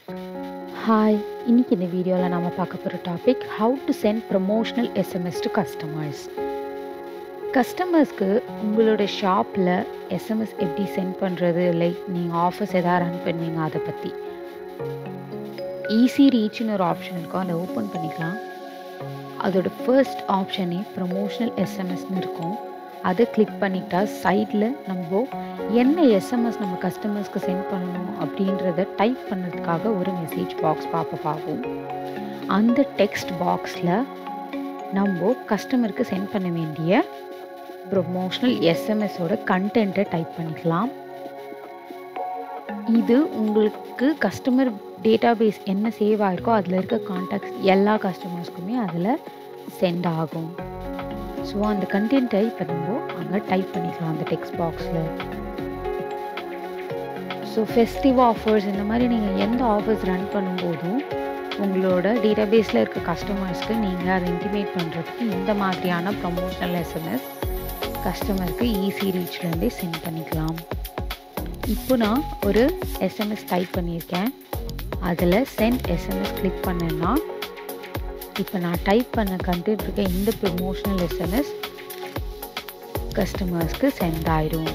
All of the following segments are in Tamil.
ஹாய் இன்னைக்கு இந்த வீடியோவில் நம்ம பார்க்க போகிற topic how to send promotional SMS to customers கஸ்டமர்ஸ்க்கு உங்களோட ஷாப்பில் எஸ்எம்எஸ் எப்படி சென்ட் பண்ணுறது லைக் நீங்கள் ஆஃபர்ஸ் எதாவது ரன் பண்ணுவீங்க அதை பற்றி ஈஸி ரீச்னு ஒரு ஆப்ஷன் இருக்கும் அதை ஓப்பன் பண்ணிக்கலாம் அதோட ஃபர்ஸ்ட் ஆப்ஷனே ப்ரமோஷனல் எஸ்எம்எஸ்னு இருக்கும் அதை கிளிக் பண்ணிட்டா சைடில் நம்ம என்ன எஸ்எம்எஸ் நம்ம கஸ்டமர்ஸ்க்கு சென்ட் பண்ணணும் அப்படின்றத டைப் பண்ணுறதுக்காக ஒரு மெசேஜ் பாக்ஸ் பாப்பப் ஆகும் அந்த டெக்ஸ்ட் பாக்ஸில் நம்ம கஸ்டமருக்கு சென்ட் பண்ண வேண்டிய ப்ரொமோஷ்னல் எஸ்எம்எஸோட கண்டென்ட்டை டைப் பண்ணிக்கலாம் இது உங்களுக்கு கஸ்டமர் டேட்டாபேஸ் என்ன சேவ் ஆகிருக்கோ அதில் இருக்க காண்டாக்ட்ஸ் எல்லா கஸ்டமர்ஸ்க்குமே அதில் சென்ட் ஆகும் ஸோ அந்த கண்டென்ட்டை இப்போ நம்ம அங்கே டைப் பண்ணிக்கலாம் அந்த டெக்ஸ்ட் பாக்ஸில் ஸோ ஃபெஸ்டிவ் ஆஃபர்ஸ் இந்த மாதிரி நீங்கள் எந்த ஆஃபர்ஸ் ரன் பண்ணும்போதும் உங்களோட டேட்டாபேஸில் இருக்க கஸ்டமர்ஸ்க்கு நீங்கள் அதை இன்டிமேட் பண்ணுறதுக்கு இந்த மாதிரியான ப்ரமோஷனல் எஸ்எம்எஸ் கஸ்டமருக்கு ஈஸி ரீச்லேருந்தே சென்ட் பண்ணிக்கலாம் இப்போ நான் ஒரு எஸ்எம்எஸ் டைப் பண்ணியிருக்கேன் அதில் சென்ட் எஸ்எம்எஸ் கிளிக் பண்ணேன்னா இப்போ நான் டைப் பண்ண கண்டென்ட் இருக்க இந்த ப்ரமோஷனல் எஸ்எம்எஸ் கஸ்டமர்ஸ்க்கு சென்ட் ஆயிடும்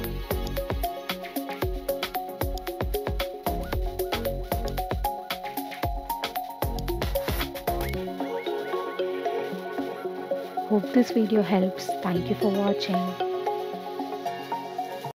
Hope this video helps. Thank you for watching.